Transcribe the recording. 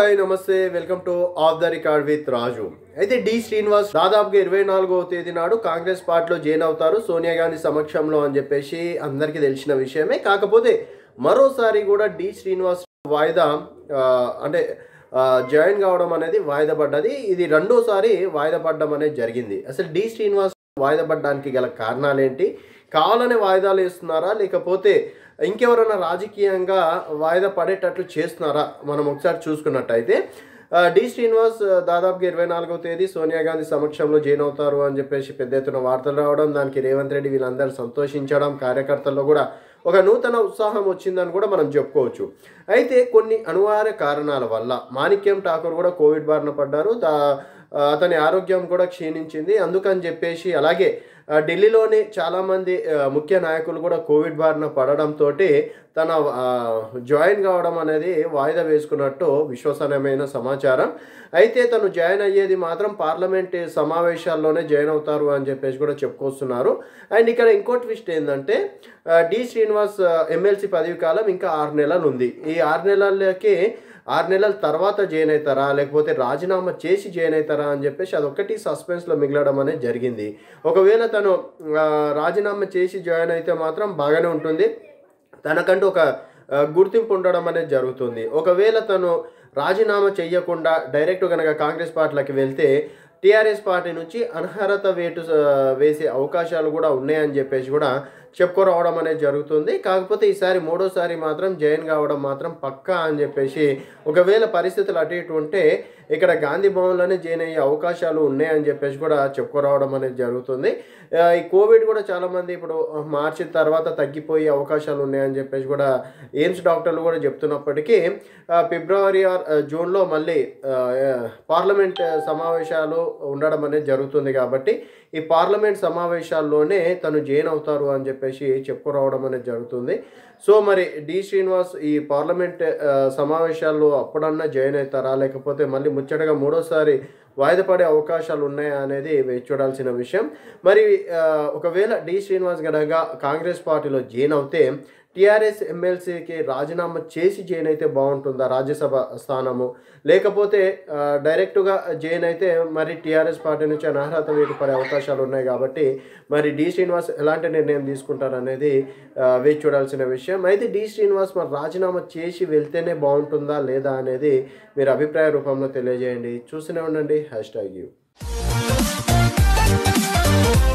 hi namaste welcome to off the record with Raju అయితే D Srinivas దాదాపుగా ఇరవై నాలుగవ తేదీ నాడు కాంగ్రెస్ పార్టీలో జాయిన్ అవుతారు సోనియా గాంధీ సమక్షంలో అని చెప్పేసి అందరికీ తెలిసిన విషయమే కాకపోతే మరోసారి కూడా డి శ్రీనివాస్ వాయిదా ఆ, అంటే ఆ, జాయిన్ కావడం అనేది వాయిదా పడ్డది ఇది రెండోసారి వాయిదా పడడం అనేది జరిగింది అసలు డి శ్రీనివాస్ వాయిదా పడడానికి గల కారణాలు ఏంటి కావాలనే వాయిదాలు వేస్తున్నారా లేకపోతే ఇంకెవరైనా రాజకీయంగా వాయిదా పడేటట్లు చేస్తున్నారా మనం ఒకసారి చూసుకున్నట్టయితే ఆ, డి శ్రీనివాస్ ఆ, దాదాపుగా ఇరవై నాలుగవ తేదీ సోనియా గాంధీ సమక్షంలో జైన్ అవుతారు అని చెప్పేసి పెద్ద ఎత్తున వార్తలు రావడం దానికి రేవంత్ రెడ్డి వీళ్ళందరూ సంతోషించడం కార్యకర్తల్లో కూడా ఒక నూతన ఉత్సాహం వచ్చిందని కూడా మనం చెప్పుకోవచ్చు అయితే కొన్ని అనివార్య కారణాల వల్ల మాణిక్యం ఠాకూర్ కూడా కోవిడ్ బారిన పడ్డారు దా ఆ, అతని ఆరోగ్యం కూడా క్షీణించింది అందుకని చెప్పేసి అలాగే ఆ, ఢిల్లీలోని చాలామంది ఆ, ముఖ్య నాయకులు కూడా కోవిడ్ బారిన పడడంతో తన ఆ, జాయిన్ కావడం అనేది వాయిదా వేసుకున్నట్టు విశ్వసనీయమైన సమాచారం అయితే తను జాయిన్ అయ్యేది మాత్రం పార్లమెంట్ సమావేశాల్లోనే జాయిన్ అవుతారు అని చెప్పేసి కూడా చెప్పుకొస్తున్నారు అండ్ ఇక్కడ ఇంకో ట్విస్ట్ ఏంటంటే ఆ, డి శ్రీనివాస్ ఎమ్మెల్సీ పదవి కాలం ఇంకా ఆరు నెలలు ఉంది ఈ ఆరు నెలలకి ఆరు నెలల తర్వాత జాయిన్ అవుతారా లేకపోతే రాజీనామా చేసి జాయిన్ అవుతారా అని చెప్పేసి అదొక్కటి సస్పెన్స్లో మిగలడం అనేది జరిగింది ఒకవేళ తను ఆ, రాజీనామా చేసి జాయిన్ అయితే మాత్రం బాగానే ఉంటుంది తనకంటూ ఒక ఆ, గుర్తింపు ఉండడం అనేది జరుగుతుంది ఒకవేళ తను రాజీనామా చెయ్యకుండా డైరెక్ట్ కనుక కాంగ్రెస్ పార్టీలోకి వెళ్తే టీఆర్ఎస్ పార్టీ నుంచి అనర్హత వేటు ఆ, వేసే అవకాశాలు కూడా ఉన్నాయని చెప్పేసి కూడా చెప్పుకోరావడం అనేది జరుగుతుంది కాకపోతే ఈసారి మూడోసారి మాత్రం జాయిన్ కావడం మాత్రం పక్కా అని చెప్పేసి ఒకవేళ పరిస్థితులు అటు ఇటు ఉంటే ఇక్కడ గాంధీ భవన్లోనే జాయిన్ అయ్యే అవకాశాలు ఉన్నాయని చెప్పేసి కూడా చెప్పుకోరావడం అనేది జరుగుతుంది ఆ, ఈ కోవిడ్ కూడా చాలామంది ఇప్పుడు మార్చి తర్వాత తగ్గిపోయే అవకాశాలు ఉన్నాయని చెప్పేసి కూడా ఎయిమ్స్ డాక్టర్లు కూడా చెప్తున్నప్పటికీ ఆ, ఫిబ్రవరి ఆర్ ఆ, జూన్లో మళ్ళీ ఆ, పార్లమెంట్ సమావేశాలు ఉండడం అనేది జరుగుతుంది కాబట్టి ఈ పార్లమెంట్ సమావేశాల్లోనే తను జైన్ అవుతారు అని చెప్పేసి చెప్పుకురావడం అనేది జరుగుతుంది సో మరి డి శ్రీనివాస్ ఈ పార్లమెంట్ ఆ, సమావేశాల్లో అప్పుడన్నా జాయిన్ అవుతారా లేకపోతే మళ్ళీ ముచ్చటగా మూడోసారి వాయిదా పడే అవకాశాలు ఉన్నాయా అనేది వేచి చూడాల్సిన విషయం మరి ఆ, ఒకవేళ డి శ్రీనివాస్ గనక కాంగ్రెస్ పార్టీలో జాయిన్ అవుతే టీఆర్ఎస్ ఎమ్మెల్సీకి రాజీనామా చేసి జాయిన్ అయితే బాగుంటుందా రాజ్యసభ స్థానము లేకపోతే ఆ, డైరెక్ట్గా జాయిన్ అయితే మరి టీఆర్ఎస్ పార్టీ నుంచి అనర్హత వేటు పడే అవకాశాలు ఉన్నాయి కాబట్టి మరి డి శ్రీనివాస్ ఎలాంటి నిర్ణయం తీసుకుంటారనేది ఆ, వేచి చూడాల్సిన విషయం అయితే డి శ్రీనివాస్ మరి రాజీనామా చేసి వెళ్తేనే బాగుంటుందా లేదా అనేది మీరు అభిప్రాయ రూపంలో తెలియజేయండి చూస్తూనే ఉండండి హ్యాష్ ట్యాగ్ యూ